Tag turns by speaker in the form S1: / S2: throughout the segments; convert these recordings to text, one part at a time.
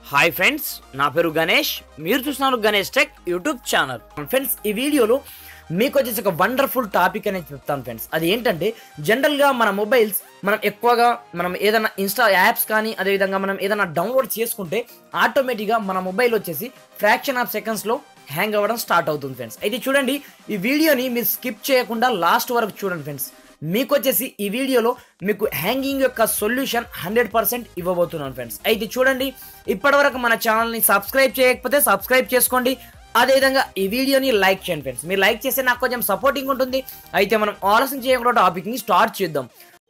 S1: hi friends నా పేరు గణేష్ మీరు చూస్తున్నారు Ganesh tech YouTube channel friends ఈ వీడియోలో మీకు వచ్చేసి ఒక వండర్ఫుల్ టాపిక్ అనేది చెప్తాను ఫ్రెండ్స్ అది ఏంటంటే జనరల్గా మన మొబైల్స్ మనం ఎక్కువగా మనం ఏదైనా ఇన్స్టా యాప్స్ కానీ అదేవిధంగా మనం ఏదైనా డౌన్లోడ్ చేసుకుంటే ఆటోమేటిక్గా మన మొబైల్ వచ్చేసి ఫ్రాక్షన్ ఆఫ్ సెకండ్స్లో హ్యాంగ్ అవ్వడం స్టార్ట్ అవుతుంది ఫ్రెండ్స్ అయితే చూడండి ఈ వీడియోని మీరు స్కిప్ చేయకుండా లాస్ట్ వరకు చూడండి ఫ్రెండ్స్ మీకు వచ్చేసి ఈ వీడియోలో మీకు హ్యాంగింగ్ యొక్క సొల్యూషన్ హండ్రెడ్ పర్సెంట్ ఇవ్వబోతున్నాను ఫ్రెండ్స్ అయితే చూడండి ఇప్పటివరకు మన ఛానల్ని సబ్స్క్రైబ్ చేయకపోతే సబ్స్క్రైబ్ చేసుకోండి అదేవిధంగా ఈ వీడియోని లైక్ చేయండి ఫ్రెండ్స్ మీరు లైక్ చేస్తే నాకు కొంచెం సపోర్టింగ్ ఉంటుంది అయితే మనం ఆలస్యం చేయకుండా టాపిక్ని స్టార్ట్ చేద్దాం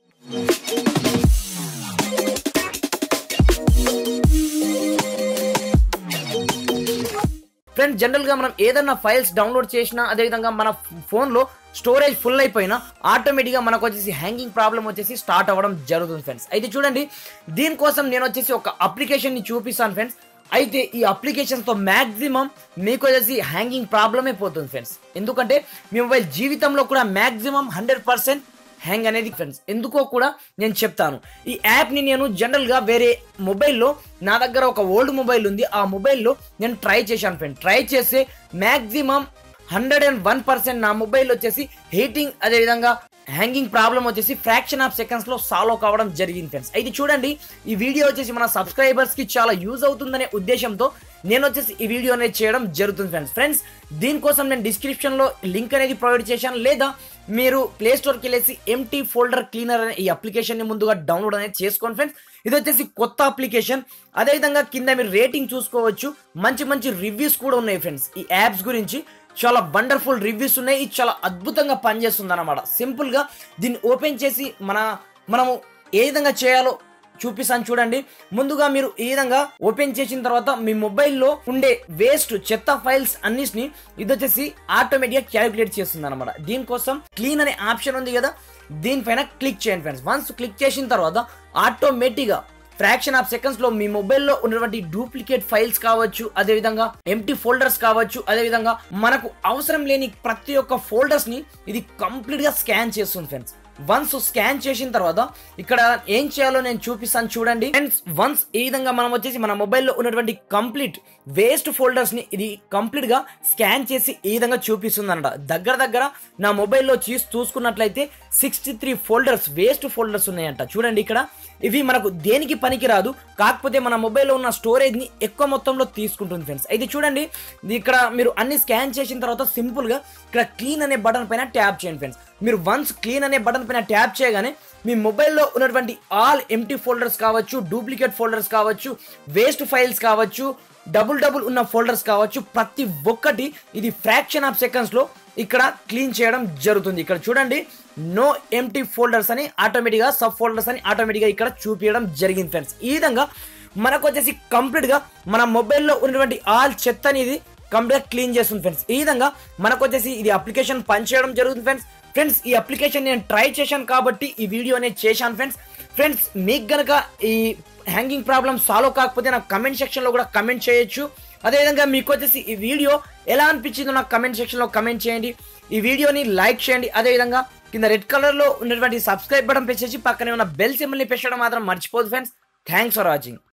S1: ఫ్రెండ్స్ జనరల్గా మనం ఏదైనా ఫైల్స్ డౌన్లోడ్ చేసినా అదేవిధంగా మన ఫోన్లో స్టోరేజ్ ఫుల్ అయిపోయినా ఆటోమేటిక్గా మనకు వచ్చేసి హ్యాంగింగ్ ప్రాబ్లం వచ్చేసి స్టార్ట్ అవ్వడం జరుగుతుంది ఫ్రెండ్స్ అయితే చూడండి దీనికోసం నేను వచ్చేసి ఒక అప్లికేషన్ని చూపిస్తాను ఫ్రెండ్స్ అయితే ఈ అప్లికేషన్తో మ్యాక్సిమం మీకు వచ్చేసి హ్యాంగింగ్ ప్రాబ్లమే పోతుంది ఫ్రెండ్స్ ఎందుకంటే మీ మొబైల్ జీవితంలో కూడా మ్యాక్సిమం హండ్రెడ్ పర్సెంట్ హ్యాంగ్ అనేది ఫ్రెండ్స్ ఎందుకో కూడా నేను చెప్తాను ఈ యాప్ని నేను జనరల్గా వేరే మొబైల్లో నా దగ్గర ఒక ఓల్డ్ మొబైల్ ఉంది ఆ మొబైల్లో నేను ట్రై చేశాను ఫ్రెండ్ ట్రై చేస్తే maximum hundred and one percent నా మొబైల్ వచ్చేసి హీటింగ్ అదేవిధంగా హ్యాంగింగ్ ప్రాబ్లం వచ్చేసి ఫ్రాక్షన్ ఆఫ్ సెకండ్స్లో సాల్వ్ కావడం జరిగింది ఫ్రెండ్స్ అయితే చూడండి ఈ వీడియో వచ్చేసి మన సబ్స్క్రైబర్స్కి చాలా యూజ్ అవుతుందనే ఉద్దేశంతో నేను వచ్చేసి ఈ వీడియో అనేది చేయడం జరుగుతుంది ఫ్రెండ్స్ ఫ్రెండ్స్ దీనికోసం నేను డిస్క్రిప్షన్లో లింక్ అనేది ప్రొవైడ్ చేశాను లేదా మీరు ప్లే స్టోర్కి వెళ్ళేసి ఎంటీ ఫోల్డర్ క్లీనర్ అనే ఈ అప్లికేషన్ని ముందుగా డౌన్లోడ్ అనేది చేసుకోండి ఫ్రెండ్స్ ఇది వచ్చేసి కొత్త అప్లికేషన్ అదేవిధంగా కింద మీరు రేటింగ్ చూసుకోవచ్చు మంచి మంచి రివ్యూస్ కూడా ఉన్నాయి ఫ్రెండ్స్ ఈ యాప్స్ గురించి చాలా వండర్ఫుల్ రివ్యూస్ ఉన్నాయి ఇది చాలా అద్భుతంగా పనిచేస్తుంది అనమాట సింపుల్గా దీన్ని ఓపెన్ చేసి మన మనము ఏ విధంగా చేయాలో చూపిస్తాను చూడండి ముందుగా మీరు ఈ విధంగా ఓపెన్ చేసిన తర్వాత మీ మొబైల్లో ఉండే వేస్ట్ చెత్త ఫైల్స్ అన్నిటిని ఇది వచ్చేసి ఆటోమేటిక్గా క్యాలిక్యులేట్ చేస్తుంది అనమాట దీనికోసం క్లీన్ అనే ఆప్షన్ ఉంది కదా దీనిపైన క్లిక్ చేయండి ఫ్రెండ్స్ వన్స్ క్లిక్ చేసిన తర్వాత ఆటోమేటిక్గా ఫ్రాక్షన్ ఆఫ్ సెకండ్స్ లో మీ మొబైల్లో ఉన్నటువంటి డూప్లికేట్ ఫైల్స్ కావచ్చు అదేవిధంగా ఎంటీ ఫోల్డర్స్ కావచ్చు అదేవిధంగా మనకు అవసరం లేని ప్రతి ఒక్క ఫోల్డర్స్ ని ఇది కంప్లీట్ గా స్కాన్ చేస్తుంది ఫ్రెండ్స్ వన్స్ స్కాన్ చేసిన తర్వాత ఇక్కడ ఏం చేయాలో నేను చూపిస్తాను చూడండి ఫ్రెండ్స్ వన్స్ ఈ విధంగా మనం వచ్చేసి మన మొబైల్లో ఉన్నటువంటి కంప్లీట్ వేస్ట్ ఫోల్డర్స్ ని ఇది కంప్లీట్ గా స్కాన్ చేసి ఈ విధంగా చూపిస్తుంది అనమాట దగ్గర దగ్గర నా మొబైల్లో చూసి చూసుకున్నట్లయితే sixty three folders waste folders ఉన్నాయంట చూడండి ఇక్కడ ఇవి మనకు దేనికి పనికిరాదు కాకపోతే మన మొబైల్లో ఉన్న స్టోరేజ్ ని ఎక్కువ మొత్తంలో తీసుకుంటుంది ఫ్రెండ్స్ అయితే చూడండి ఇక్కడ మీరు అన్ని స్కాన్ చేసిన తర్వాత సింపుల్ గా ఇక్కడ క్లీన్ అనే బటన్ పైన ట్యాప్ చేయండి ఫ్రెండ్స్ మీరు వన్స్ క్లీన్ అనే బటన్ పైన ట్యాప్ చేయగానే మీ మొబైల్లో ఉన్నటువంటి ఆల్ ఎంటీ ఫోల్డర్స్ కావచ్చు డూప్లికేట్ ఫోల్డర్స్ కావచ్చు వేస్ట్ ఫైల్స్ కావచ్చు డబుల్ డబుల్ ఉన్న ఫోల్డర్స్ కావచ్చు ప్రతి ఒక్కటి ఇది ఫ్రాక్షన్ ఆఫ్ సెకండ్స్ లో ఇక్కడ క్లీన్ చేయడం జరుగుతుంది ఇక్కడ చూడండి నో ఎంటీ ఫోల్డర్స్ అని ఆటోమేటిక్గా సబ్ ఫోల్డర్స్ అని ఆటోమేటిక్గా ఇక్కడ చూపించడం జరిగింది ఫ్రెండ్స్ ఈ విధంగా మనకు వచ్చేసి కంప్లీట్గా మన మొబైల్లో ఉన్నటువంటి ఆల్ చెత్త అనేది కంప్లీట్గా క్లీన్ చేస్తుంది ఫ్రెండ్స్ ఈ విధంగా మనకు వచ్చేసి ఇది అప్లికేషన్ పనిచేయడం జరుగుతుంది ఫ్రెండ్స్ ఫ్రెండ్స్ ఈ అప్లికేషన్ నేను ట్రై చేశాను కాబట్టి ఈ వీడియో అనేది చేశాను ఫ్రెండ్స్ ఫ్రెండ్స్ మీకు గనక ఈ హ్యాంగింగ్ ప్రాబ్లం సాల్వ్ కాకపోతే నాకు కమెంట్ సెక్షన్లో కూడా కమెంట్ చేయొచ్చు అదేవిధంగా మీకు వచ్చేసి ఈ వీడియో ఎలా అనిపించిందో నాకు కమెంట్ సెక్షన్లో కమెంట్ చేయండి ఈ వీడియోని లైక్ చేయండి అదేవిధంగా కింద రెడ్ కలర్లో ఉన్నటువంటి సబ్స్క్రైబ్ బటన్ ప్రెస్ చేసి పక్కనే ఉన్న బెల్ సింబల్ని పెట్టడం మాత్రం మర్చిపోదు ఫ్రెండ్స్ థ్యాంక్స్ ఫర్ వాచింగ్